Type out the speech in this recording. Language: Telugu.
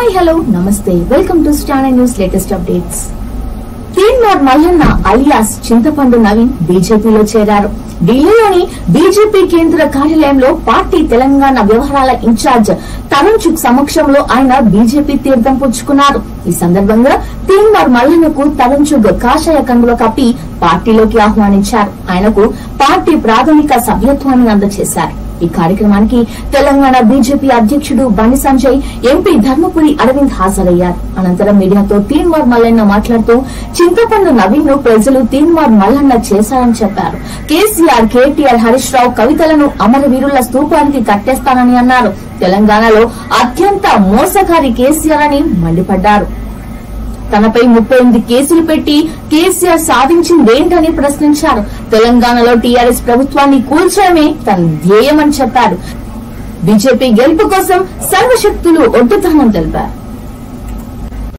హాయ్ హలో నమస్తే welcome to stand news latest updates Teenmar Mallanna alias Chintapandu Naveen బీజేపీలో చేరారు ఢిల్లీలోని బీజేపీ కేంద్ర కార్యాలయంలో పార్టీ తెలంగాణ వ్యవహారాల ఇన్ఛార్జ్ తరుణ్ చుక్ సమక్షంలో ఆయన బీజేపీ తీర్థం పుచ్చుకున్నారు ఈ సందర్భంగా తీన్మార్ మల్లన్నకు తరుణ్ చుక్ కాషాయ కంగుల కప్పి పార్టీలోకి ఆహ్వానించారు ఆయనకు పార్టీ ప్రాథమిక సభ్యత్వాన్ని అందజేశారు ఈ కార్యక్రమానికి తెలంగాణ బీజేపీ అధ్యక్షుడు బండి సంజయ్ ఎంపీ ధర్మపురి అరవింద్ హాజరయ్యారు అనంతరం మీడియాతో తీన్మార్ మల్లన్న మాట్లాడుతూ చింతపండు నవీన్ ను ప్రజలు తీన్మార్ మల్లన్న చేశారని చెప్పారు కేసీఆర్ కేటీఆర్ హరీష్ రావు కవితలను అమరవీరుల స్తూపానికి కట్టేస్తానని అన్నారు తెలంగాణలో అత్యంత మోసగారి కేసీఆర్ అని మండిపడ్డారు తనపై ముప్పై ఎనిమిది కేసులు పెట్టి కేసీఆర్ సాధించిందేంటని ప్రశ్నించారు తెలంగాణలో టీఆర్ఎస్ ప్రభుత్వాన్ని కూల్చడమే తన ధ్యేయమని చెప్పారు బీజేపీ గెలుపు కోసం సర్వశక్తులు ఒడ్డుతానని తెలిపారు